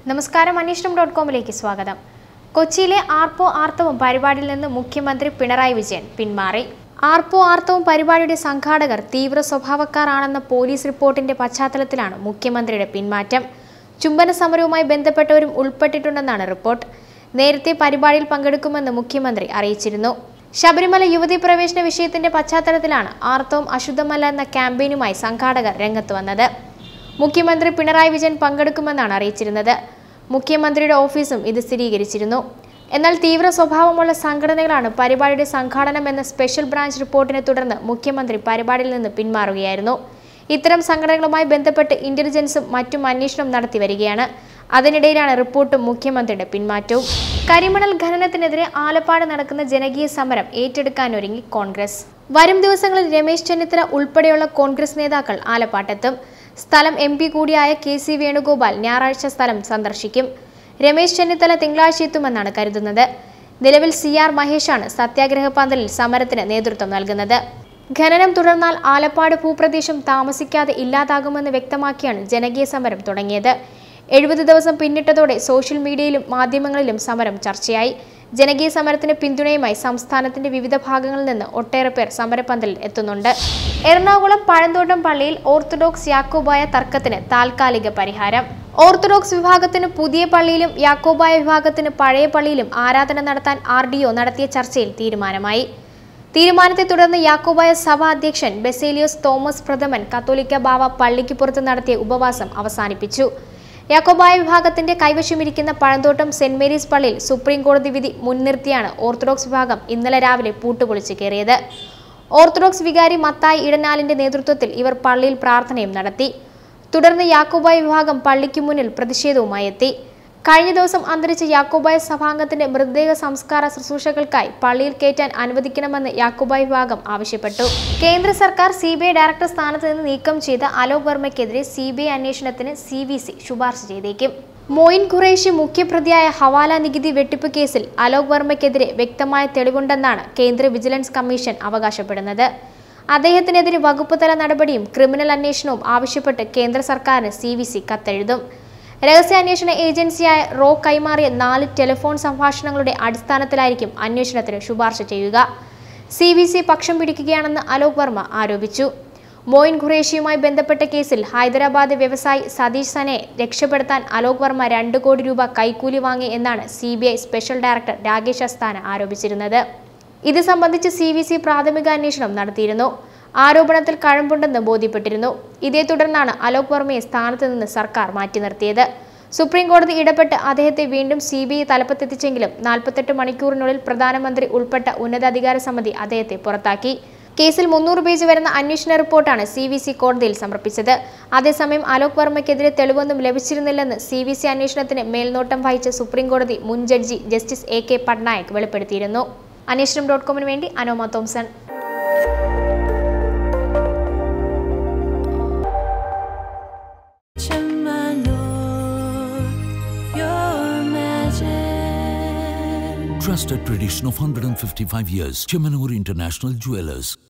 നമസ്കാരം അന്വേഷണം ഡോട്ട് കോമിലേക്ക് സ്വാഗതം കൊച്ചിയിലെ ആർപ്പോ ആർത്തവം പരിപാടിയിൽ നിന്ന് മുഖ്യമന്ത്രി പിണറായി വിജയൻ പിന്മാറി ആർപ്പോ ആർത്തവം പരിപാടിയുടെ സംഘാടകർ തീവ്ര സ്വഭാവക്കാരാണെന്ന പോലീസ് റിപ്പോർട്ടിന്റെ പശ്ചാത്തലത്തിലാണ് മുഖ്യമന്ത്രിയുടെ പിന്മാറ്റം ചുംബന സമരവുമായി ബന്ധപ്പെട്ടവരും ഉൾപ്പെട്ടിട്ടുണ്ടെന്നാണ് റിപ്പോർട്ട് നേരത്തെ പരിപാടിയിൽ പങ്കെടുക്കുമെന്ന് മുഖ്യമന്ത്രി അറിയിച്ചിരുന്നു ശബരിമല യുവതീ പ്രവേശന വിഷയത്തിന്റെ പശ്ചാത്തലത്തിലാണ് ആർത്തവം അശുദ്ധമല്ല എന്ന ക്യാമ്പയിനുമായി സംഘാടകർ രംഗത്ത് വന്നത് മുഖ്യമന്ത്രി പിണറായി വിജയൻ പങ്കെടുക്കുമെന്നാണ് അറിയിച്ചിരുന്നത് മുഖ്യമന്ത്രിയുടെ ഓഫീസും ഇത് സ്ഥിരീകരിച്ചിരുന്നു എന്നാൽ തീവ്ര സ്വഭാവമുള്ള സംഘടനകളാണ് പരിപാടിയുടെ സംഘാടനം എന്ന സ്പെഷ്യൽ ബ്രാഞ്ച് റിപ്പോർട്ടിനെ തുടർന്ന് മുഖ്യമന്ത്രി പരിപാടിയിൽ നിന്ന് പിന്മാറുകയായിരുന്നു ഇത്തരം സംഘടനകളുമായി ബന്ധപ്പെട്ട് ഇന്റലിജൻസും മറ്റും അന്വേഷണം നടത്തി വരികയാണ് അതിനിടയിലാണ് റിപ്പോർട്ടും മുഖ്യമന്ത്രിയുടെ പിന്മാറ്റവും കരിമണൽ ഖനനത്തിനെതിരെ ആലപ്പാട് നടക്കുന്ന ജനകീയ സമരം ഏറ്റെടുക്കാനൊരുങ്ങി കോൺഗ്രസ് വരും ദിവസങ്ങളിൽ രമേശ് ചെന്നിത്തല ഉൾപ്പെടെയുള്ള കോൺഗ്രസ് നേതാക്കൾ ആലപ്പാട്ടെത്തും സ്ഥലം എം പി കൂടിയായ കെ സി വേണുഗോപാൽ ഞായറാഴ്ച സ്ഥലം സന്ദർശിക്കും രമേശ് ചെന്നിത്തല തിങ്കളാഴ്ച എത്തുമെന്നാണ് കരുതുന്നത് നിലവിൽ സി ആർ മഹേഷാണ് സത്യാഗ്രഹ പന്തലിൽ സമരത്തിന് നേതൃത്വം നൽകുന്നത് ഖനനം തുടർന്നാൽ ആലപ്പാട് ഭൂപ്രദേശം താമസിക്കാതെ ഇല്ലാതാകുമെന്ന് വ്യക്തമാക്കിയാണ് ജനകീയ സമരം തുടങ്ങിയത് എഴുപത് ദിവസം പിന്നിട്ടതോടെ സോഷ്യൽ മീഡിയയിലും മാധ്യമങ്ങളിലും സമരം ചർച്ചയായി ജനകീയ സമരത്തിന് പിന്തുണയുമായി സംസ്ഥാനത്തിന്റെ വിവിധ ഭാഗങ്ങളിൽ നിന്ന് ഒട്ടേറെ പേർ സമരപന്തലിൽ എത്തുന്നുണ്ട് എറണാകുളം പഴന്തോട്ടം പള്ളിയിൽ ഓർത്തഡോക്സ് യാക്കോബായ തർക്കത്തിന് താൽക്കാലിക പരിഹാരം ഓർത്തഡോക്സ് വിഭാഗത്തിന് പുതിയ പള്ളിയിലും യാക്കോബായ വിഭാഗത്തിന് പഴയ പള്ളിയിലും ആരാധന നടത്താൻ ആർ നടത്തിയ ചർച്ചയിൽ തീരുമാനമായി തീരുമാനത്തെ തുടർന്ന് യാക്കോബായ സഭ അധ്യക്ഷൻ ബെസേലിയോസ് തോമസ് പ്രഥമൻ കത്തോലിക്ക ബാവ പള്ളിക്ക് പുറത്ത് നടത്തിയ ഉപവാസം അവസാനിപ്പിച്ചു യാക്കോബായ വിഭാഗത്തിന്റെ കൈവശമിരിക്കുന്ന പഴന്തോട്ടം സെന്റ് മേരീസ് പള്ളിയിൽ സുപ്രീം കോടതി വിധി മുൻനിർത്തിയാണ് ഓർത്തഡോക്സ് വിഭാഗം ഇന്നലെ രാവിലെ പൂട്ടുപൊളിച്ച് കയറിയത് ഓർത്തഡോക്സ് വികാരി മത്തായി ഇടനാലിന്റെ നേതൃത്വത്തിൽ ഇവർ പള്ളിയിൽ പ്രാർത്ഥനയും നടത്തി തുടർന്ന് യാക്കോബായ വിഭാഗം പള്ളിക്ക് മുന്നിൽ പ്രതിഷേധവുമായി എത്തി കഴിഞ്ഞ ദിവസം അന്തരിച്ച യാക്കോബായ സഭാംഗത്തിന്റെ മൃതദേഹ സംസ്കാര ശുശ്രൂഷകൾക്കായി പള്ളിയിൽ കയറ്റാൻ അനുവദിക്കണമെന്ന് യാക്കോബായ വിഭാഗം ആവശ്യപ്പെട്ടു കേന്ദ്ര സർക്കാർ സി ബി ഐ ഡയറക്ടർ സ്ഥാനത്ത് നിന്ന് നീക്കം ചെയ്ത അലോക് വർമ്മയ്ക്കെതിരെ സി ബി ഐ അന്വേഷണത്തിന് സി വി സി ശുപാർശ ചെയ്തേക്കും മോയിൻ ഖുറേഷി മുഖ്യപ്രതിയായ ഹവാല നികുതി വെട്ടിപ്പ് കേസിൽ അലോക് വർമ്മയ്ക്കെതിരെ വ്യക്തമായ തെളിവുണ്ടെന്നാണ് കേന്ദ്ര വിജിലൻസ് കമ്മീഷൻ അവകാശപ്പെടുന്നത് അദ്ദേഹത്തിനെതിരെ വകുപ്പ് തല നടപടിയും ക്രിമിനൽ അന്വേഷണവും ആവശ്യപ്പെട്ട് കേന്ദ്ര സർക്കാരിന് സി വി സി കത്തെഴുതും രഹസ്യാന്വേഷണ ഏജൻസിയായ റോ കൈമാറിയ നാല് ടെലിഫോൺ സംഭാഷണങ്ങളുടെ അടിസ്ഥാനത്തിലായിരിക്കും അന്വേഷണത്തിന് ശുപാർശ ചെയ്യുക സി വി സി പക്ഷം പിടിക്കുകയാണെന്ന് അലോക് വർമ്മ ആരോപിച്ചു മോയിൻ ഖുറേഷിയുമായി ബന്ധപ്പെട്ട കേസിൽ ഹൈദരാബാദ് വ്യവസായി സതീഷ് സനെ രക്ഷപ്പെടുത്താൻ അലോക് വർമ്മ രണ്ട് കോടി രൂപ കൈക്കൂലി വാങ്ങി എന്നാണ് C special director Rakesh Asthana ആരോപിച്ചിരുന്നത് ഇത് സംബന്ധിച്ച് സി വി സി പ്രാഥമിക അന്വേഷണം നടത്തിയിരുന്നു ആരോപണത്തിൽ കഴമ്പുണ്ടെന്ന് ബോധ്യപ്പെട്ടിരുന്നു ഇതേ തുടർന്നാണ് അലോക് വർമ്മയെ സ്ഥാനത്ത് നിന്ന് സർക്കാർ മാറ്റി നിർത്തിയത് സുപ്രീം കോടതി ഇടപെട്ട് അദ്ദേഹത്തെ വീണ്ടും സി ബി ഐ തലപ്പത്തെത്തിച്ചെങ്കിലും നാൽപ്പത്തെട്ട് മണിക്കൂറിനുള്ളിൽ പ്രധാനമന്ത്രി ഉൾപ്പെട്ട ഉന്നതാധികാര സമിതി അദ്ദേഹത്തെ പുറത്താക്കി കേസിൽ മുന്നൂറ് പേജ് വരുന്ന അന്വേഷണ റിപ്പോർട്ടാണ് സി വി സി കോടതിയിൽ സമർപ്പിച്ചത് അതേസമയം അലോക് വർമ്മയ്ക്കെതിരെ തെളിവൊന്നും ലഭിച്ചിരുന്നില്ലെന്ന് സി വി സി അന്വേഷണത്തിന് മേൽനോട്ടം വഹിച്ച സുപ്രീം കോടതി മുൻ judge justice A K Patnaik വെളിപ്പെടുത്തിയിരുന്നു അന്വേഷണം ഡോട്ട് കോമിന് വേണ്ടി Anoma Thomson my Lord, your magic. Trusted tradition of 155 years. Chemanur International Jewelers.